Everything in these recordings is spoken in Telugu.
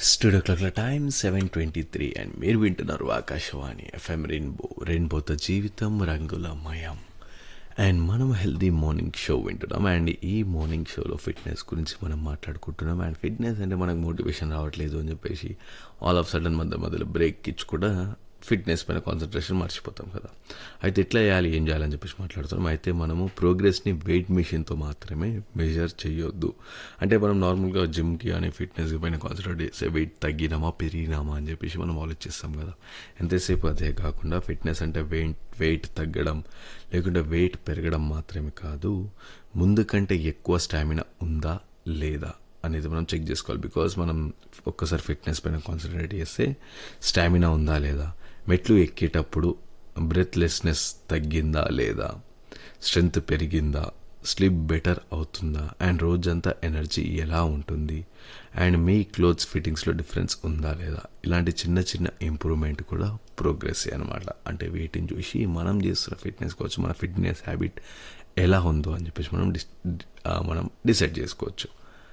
స్టూడియో క్లాక్ల time seven twenty three and మీరు వింటున్నారు ఆకాశవాణి ఎఫ్ఎం రెయిన్బో రెయిన్బోతో జీవితం రంగులమయం అండ్ మనం హెల్దీ మార్నింగ్ షో వింటున్నాం అండ్ ఈ మార్నింగ్ షోలో ఫిట్నెస్ గురించి మనం మాట్లాడుకుంటున్నాం అండ్ ఫిట్నెస్ అంటే మనకు మోటివేషన్ రావట్లేదు అని చెప్పేసి ఆల్ ఆఫ్ సడన్ మధ్య మధ్యలో బ్రేక్ ఇచ్చి కూడా ఫిట్నెస్ పైన కాన్సన్ట్రేషన్ మర్చిపోతాం కదా అయితే ఎట్లా చేయాలి ఏం చేయాలని చెప్పేసి మాట్లాడుతున్నాం అయితే మనము ప్రోగ్రెస్ని వెయిట్ మిషన్తో మాత్రమే మెజర్ చేయొద్దు అంటే మనం నార్మల్గా జిమ్కి కానీ ఫిట్నెస్ పైన కాన్సన్ట్రేట్ చేస్తే వెయిట్ తగ్గినామా పెరిగినామా అని చెప్పేసి మనం ఆలోచిస్తాం కదా ఎంతసేపు అదే కాకుండా ఫిట్నెస్ అంటే వెయిట్ వెయిట్ తగ్గడం లేకుంటే వెయిట్ పెరగడం మాత్రమే కాదు ముందు కంటే ఎక్కువ స్టామినా ఉందా లేదా అనేది మనం చెక్ చేసుకోవాలి బికాజ్ మనం ఒక్కసారి ఫిట్నెస్ పైన కాన్సన్ట్రేట్ చేస్తే స్టామినా ఉందా లేదా మెట్లు ఎక్కేటప్పుడు బ్రెత్లెస్నెస్ తగ్గిందా లేదా స్ట్రెంగ్త్ పెరిగిందా స్లిప్ బెటర్ అవుతుందా అండ్ రోజంతా ఎనర్జీ ఎలా ఉంటుంది అండ్ మీ క్లోత్స్ ఫిట్టింగ్స్లో డిఫరెన్స్ ఉందా లేదా ఇలాంటి చిన్న చిన్న ఇంప్రూవ్మెంట్ కూడా ప్రోగ్రెస్ అనమాట అంటే వీటిని చూసి మనం చేస్తున్న ఫిట్నెస్ కావచ్చు మన ఫిట్నెస్ హ్యాబిట్ ఎలా ఉందో అని చెప్పేసి మనం డిస్ మనం డిసైడ్ చేసుకోవచ్చు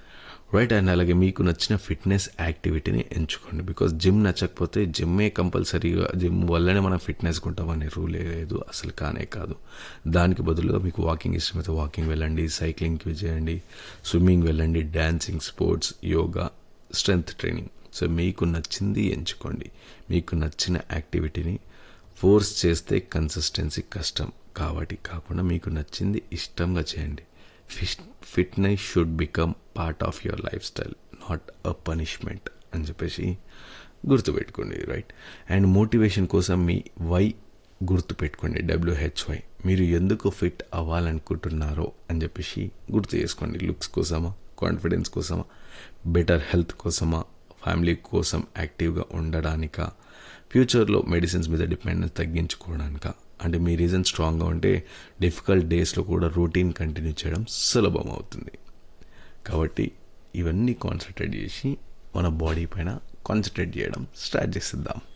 రైట్ అండ్ అలాగే మీకు నచ్చిన ఫిట్నెస్ యాక్టివిటీని ఎంచుకోండి బికాజ్ జిమ్ నచ్చకపోతే జిమ్మే కంపల్సరీగా జిమ్ వల్లనే మనం ఫిట్నెస్ ఉంటామనే రూల్ లేదు అసలు కానే కాదు దానికి బదులుగా మీకు వాకింగ్ ఇష్టమైతే వాకింగ్ వెళ్ళండి సైక్లింగ్కి చేయండి స్విమ్మింగ్ వెళ్ళండి dancing sports yoga strength training so మీకు నచ్చింది ఎంచుకోండి మీకు నచ్చిన యాక్టివిటీని ఫోర్స్ చేస్తే కన్సిస్టెన్సీ కష్టం కాబట్టి కాకుండా మీకు నచ్చింది ఇష్టంగా చేయండి fitness should become part of your lifestyle not a punishment అని చెప్పేసి గుర్తుపెట్టుకోండి రైట్ అండ్ మోటివేషన్ కోసం మీ వై గుర్తుపెట్టుకోండి డబ్ల్యూహెచ్వై మీరు ఎందుకు ఫిట్ అవ్వాలనుకుంటున్నారో అని చెప్పేసి గుర్తు చేసుకోండి లుక్స్ కోసమా కాన్ఫిడెన్స్ కోసమా బెటర్ హెల్త్ కోసమా ఫ్యామిలీ కోసం యాక్టివ్గా ఉండడానికా ఫ్యూచర్లో మెడిసిన్స్ మీద డిపెండెన్స్ తగ్గించుకోవడానికా అంటే మీ రీజన్ స్ట్రాంగ్గా ఉంటే డిఫికల్ట్ డేస్లో కూడా రొటీన్ కంటిన్యూ చేయడం సులభం అవుతుంది కాబట్టి ఇవన్నీ కాన్సన్ట్రేట్ చేసి మన బాడీ పైన కాన్సన్ట్రేట్ చేయడం స్టార్ట్ చేసిద్దాం